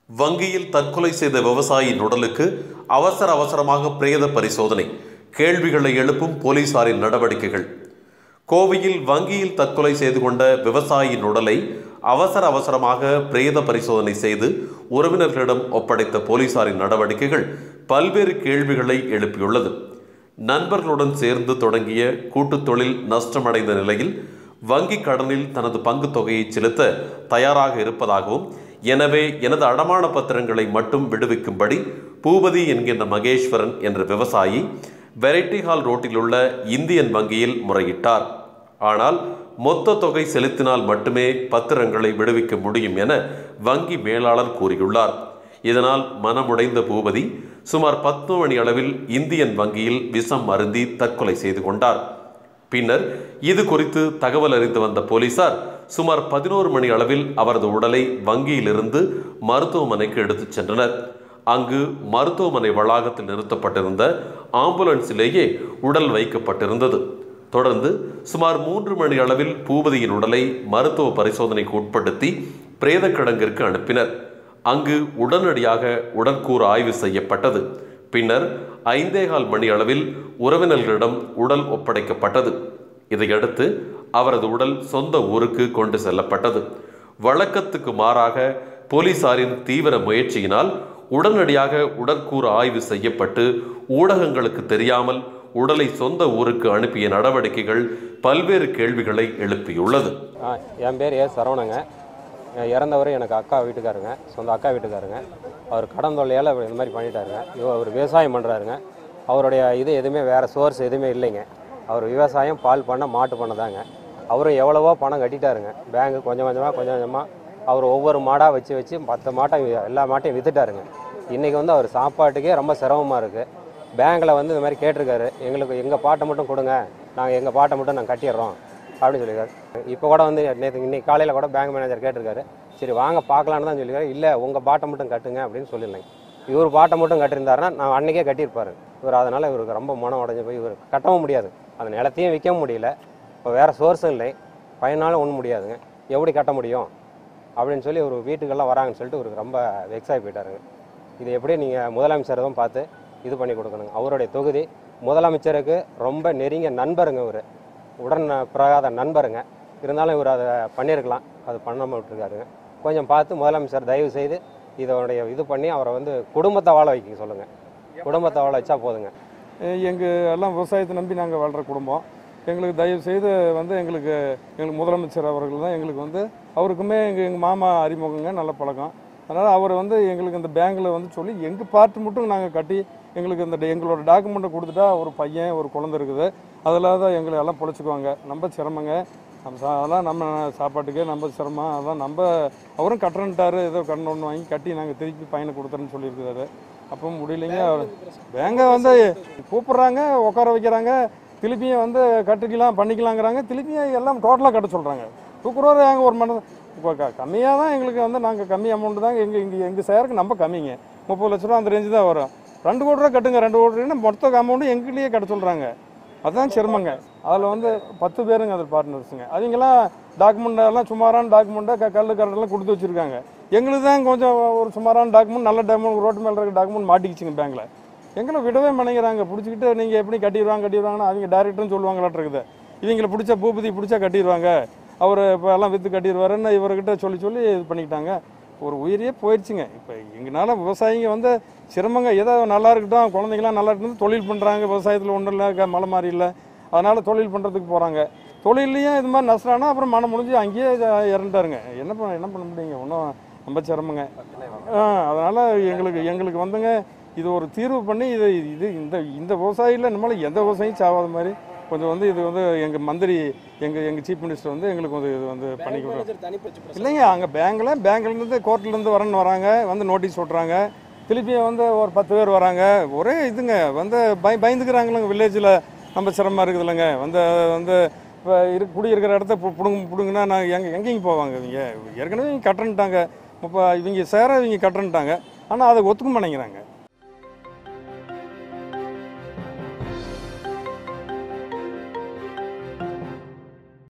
வங்கியில் தற்கொலை செய்த விவசாயியின் உடலுக்கு அவசர அவசரமாக பிரேத பரிசோதனை கேள்விகளை எழுப்பும் போலீசாரின் நடவடிக்கைகள் கோவையில் வங்கியில் தற்கொலை செய்து கொண்ட விவசாயியின் உடலை அவசர அவசரமாக பிரேத பரிசோதனை செய்து உறவினர்களிடம் ஒப்படைத்த போலீசாரின் நடவடிக்கைகள் பல்வேறு கேள்விகளை எழுப்பியுள்ளது நண்பர்களுடன் சேர்ந்து தொடங்கிய கூட்டுத் தொழில் நஷ்டமடைந்த நிலையில் வங்கி கடனில் தனது பங்குத் தொகையை செலுத்த தயாராக இருப்பதாகவும் எனவே எனது அடமான பத்திரங்களை மட்டும் விடுவிக்கும்படி பூபதி என்கின்ற மகேஸ்வரன் என்ற விவசாயி வெரைட்டி ஹால் ரோட்டில் உள்ள இந்தியன் வங்கியில் முறையிட்டார் ஆனால் மொத்த தொகை செலுத்தினால் மட்டுமே பத்திரங்களை விடுவிக்க முடியும் என வங்கி மேலாளர் கூறியுள்ளார் இதனால் மனமுடைந்த பூபதி சுமார் பத்து மணி அளவில் இந்தியன் வங்கியில் விஷம் அருந்தி தற்கொலை செய்து கொண்டார் பின்னர் இது குறித்து தகவல் அறிந்து வந்த போலீசார் சுமார் பதினோரு மணி அளவில் அவரது உடலை வங்கியிலிருந்து மருத்துவமனைக்கு எடுத்துச் சென்றனர் அங்கு மருத்துவமனை வளாகத்தில் நிறுத்தப்பட்டிருந்த ஆம்புலன்ஸிலேயே உடல் வைக்கப்பட்டிருந்தது தொடர்ந்து சுமார் மூன்று மணி அளவில் பூபதியின் உடலை மருத்துவ பரிசோதனைக்கு உட்படுத்தி பிரேத கிடங்கிற்கு அனுப்பினர் அங்கு உடனடியாக உடற்கூறு ஆய்வு செய்யப்பட்டது பின்னர் ஐந்தேகால் மணி அளவில் உறவினர்களிடம் உடல் ஒப்படைக்கப்பட்டது இதையடுத்து அவரது உடல் சொந்த ஊருக்கு கொண்டு செல்லப்பட்டது வழக்கத்துக்கு மாறாக போலீசாரின் தீவிர முயற்சியினால் உடனடியாக உடற்கூறு ஆய்வு செய்யப்பட்டு ஊடகங்களுக்கு தெரியாமல் உடலை சொந்த ஊருக்கு அனுப்பிய நடவடிக்கைகள் பல்வேறு கேள்விகளை எழுப்பியுள்ளது ஆ என் பேர் ஏ சரவணங்க அஹ் இறந்தவர் எனக்கு அக்கா வீட்டுக்காருங்க சொந்த அக்கா வீட்டுக்காருங்க அவர் கடன் தொல்லையால் இந்த மாதிரி பண்ணிட்டாருங்க இவ- அவர் விவசாயம் பண்ணுறாருங்க அவருடைய இது எதுவுமே வேறு சோர்ஸ் எதுவுமே இல்லைங்க அவர் விவசாயம் பால் பண்ண மாட்டு பண்ண தாங்க அவரும் எவ்வளவோ பணம் கட்டிட்டாருங்க பேங்க்கு கொஞ்சம் கொஞ்சமாக கொஞ்சம் கொஞ்சமாக அவர் ஒவ்வொரு மாடாக வச்சு வச்சு மற்ற மாட்டை வி- எல்லா மாட்டையும் வித்துட்டாருங்க இன்றைக்கி வந்து அவர் சாப்பாட்டுக்கே ரொம்ப சிரமமாக இருக்குது பேங்க்கில் வந்து இந்த மாதிரி கேட்டிருக்காரு எங்களுக்கு எங்கள் பாட்டை மட்டும் கொடுங்க நாங்கள் எங்கள் பாட்டை மட்டும் நாங்கள் கட்டிடுறோம் அப்படின்னு சொல்லியிருக்காரு இப்போ கூட வந்து நேற்று இன்னைக்கு காலையில் கூட பேங்க் மேனேஜர் கேட்டிருக்காரு சரி வாங்க பார்க்கலான்னு தான் சொல்லியிருக்காரு இல்லை உங்கள் பாட்டை மட்டும் கட்டுங்க அப்படின்னு சொல்லியிருந்தேன் இவர் பாட்டை மட்டும் கட்டியிருந்தாருன்னா நான் அன்றைக்கே கட்டியிருப்பாரு இவர் அதனால் இவருக்கு ரொம்ப மனம் உடஞ்சி போய் இவர் கட்டவும் முடியாது அந்த நிலத்தையும் விற்கவும் முடியல இப்போ வேறு சோர்ஸும் இல்லை பயனாலும் ஒன்றும் முடியாதுங்க எப்படி கட்ட முடியும் அப்படின்னு சொல்லி ஒரு வீட்டுக்கெல்லாம் வராங்கன்னு சொல்லிட்டு இவருக்கு ரொம்ப வெக்ஸ் ஆகி போயிட்டாருங்க இது எப்படி நீங்கள் முதலமைச்சரை தான் பார்த்து இது பண்ணி கொடுக்கணுங்க அவருடைய தொகுதி முதலமைச்சருக்கு ரொம்ப நெருங்கிய நண்பருங்க இவர் உடன் பிறகாத நண்பருங்க இருந்தாலும் இவர் அதை பண்ணியிருக்கலாம் அது பண்ணாமல் விட்டுருக்காருங்க கொஞ்சம் பார்த்து முதலமைச்சர் தயவு செய்து இதனுடைய இது பண்ணி அவரை வந்து குடும்பத்தை வாழ வைக்க சொல்லுங்கள் குடும்பத்தை வாழ வச்சா போதுங்க எங்கள் எல்லாம் விவசாயத்தை நம்பி நாங்கள் வாழ்கிற குடும்பம் எங்களுக்கு தயவு செய்து வந்து எங்களுக்கு எங்களுக்கு முதலமைச்சர் அவர்கள் தான் எங்களுக்கு வந்து அவருக்குமே எங்கள் எங்கள் மாமா அறிமுகங்க நல்ல பழக்கம் அதனால் அவர் வந்து எங்களுக்கு இந்த பேங்க்கில் வந்து சொல்லி எங்கள் பார்ட்டு மட்டும் நாங்கள் கட்டி எங்களுக்கு இந்த ட- எங்களோட டாக்குமெண்ட்டை கொடுத்துட்டா ஒரு பையன் ஒரு குழந்தை இருக்குது அதில் தான் எங்களை எல்லாம் பொழைச்சிக்குவாங்க ரொம்ப சிரமங்க நம்ம சா அதெல்லாம் நம்ம சாப்பாட்டுக்கே நம்ம சிரமம் அதான் நம்ம அவரும் கட்டுறன்ட்டாரு ஏதோ கடன் ஒன்று வாங்கி கட்டி நாங்கள் திருப்பி பையனை கொடுத்துறேன்னு சொல்லியிருக்கிறாரு அப்போ முடியலைங்க அவர் பேங்கை வந்து கூப்பிட்றாங்க உட்கார வைக்கிறாங்க திருப்பியும் வந்து கட்டிக்கலாம் பண்ணிக்கலாங்கிறாங்க திருப்பியும் எல்லாம் டோட்டலாக கட்ட சொல்கிறாங்க தூக்குறவர் எங்கள் ஒரு மன கம்மியாக தான் எங்களுக்கு வந்து நாங்கள் கம்மி அமௌண்ட் தாங்க எங்கள் இங்கே எங்கள் சேருக்கு நம்ம கம்மிங்க முப்பது லட்ச ரூபா அந்த ரேஞ்சு தான் வரும் ரெண்டு கோடி ரூபா கட்டுங்க ரெண்டு கோடி ரூபா மொத்த அமௌண்ட்டும் எங்களையே கட்ட சொல்கிறாங்க அதுதான் சிரமங்க அதில் வந்து பத்து பேருங்க அதில் பார்ட்னர்ஸுங்க அவங்கெல்லாம் டாக்குமெண்ட் எல்லாம் சுமாரான டாக்குமெண்ட்டை க கல் கரெக்டெல்லாம் கொடுத்து வச்சுருக்காங்க எங்களுக்கு தான் கொஞ்சம் ஒரு சுமாரான டாக்குமெண்ட் நல்ல டாக்குமெண்ட் ரோட்டு மேலே இருக்க டாக்குமெண்ட் மாட்டிக்கிச்சுங்க பேங்க்கில் எங்களை விடவே மாட்டேங்கிறாங்க பிடிச்சிக்கிட்டு நீங்கள் எப்படி கட்டிடுவாங்க கட்டிடுவாங்கன்னா அவங்க டேரக்டர்னு சொல்லுவாங்களாட்டு இருக்குது இவங்களை பிடிச்சா பூபதி பிடிச்சா கட்டிடுவாங்க அவர் இப்போ எல்லாம் விற்று கட்டிடுவாருன்னு இவர்கிட்ட சொல்லி சொல்லி இது பண்ணிக்கிட்டாங்க ஒரு உயிரியே போயிடுச்சுங்க இப்போ எங்களால் விவசாயிங்க வந்து சிரமங்க ஏதோ நல்லா இருக்கட்டும் குழந்தைங்களாம் நல்லா இருக்கட்டும் தொழில் பண்ணுறாங்க விவசாயத்தில் ஒன்றும் இல்லை க- மழை மாதிரி இல்லை அதனால் தொழில் பண்ணுறதுக்கு போகிறாங்க தொழிலையும் இது மாதிரி நஷ்டம்னா அப்புறம் மனம் முடிஞ்சு அங்கேயே இத- இறந்துட்டாருங்க என்ன பண்ண என்ன பண்ண முடியுங்க ஒன்றும் ரொம்ப சிரமங்க ஆ அதனால் எங்களுக்கு எங்களுக்கு வந்துங்க இது ஒரு தீர்வு பண்ணி இது இது இந்த இந்த விவசாயியில் நம்மளால் எந்த விவசாயியும் சாவாத மாதிரி கொஞ்சம் வந்து இது வந்து எங்கள் மந்திரி எங்கள் எங்கள் சீஃப் மினிஸ்டர் வந்து எங்களுக்கு வந்து இது வந்து பண்ணி கொடுக்குறோம் இல்லைங்க அங்கே பேங்க்கில் பேங்க்லேருந்து கோர்ட்லேருந்து வரேன்னு வராங்க வந்து நோட்டீஸ் விட்றாங்க திருப்பியும் வந்து ஒரு பத்து பேர் வராங்க ஒரே இதுங்க வந்து பய பயந்துக்கிறாங்களங்க வில்லேஜில் நம்ம சிரமமாக இருக்குது இல்லைங்க வந்து வந்து இப்போ இரு குடியிருக்கிற இடத்த பு- புடுங்க புடுங்கன்னா நான் எங்கே எங்கேயும் போவாங்க இவங்க ஏற்கனவே இவங்க கட்டுறன்ட்டாங்க இப்போ இவங்க சேர இவங்க கட்டுறன்ட்டாங்க ஆனால் அதை ஒத்துக்க மாட்டேங்கிறாங்க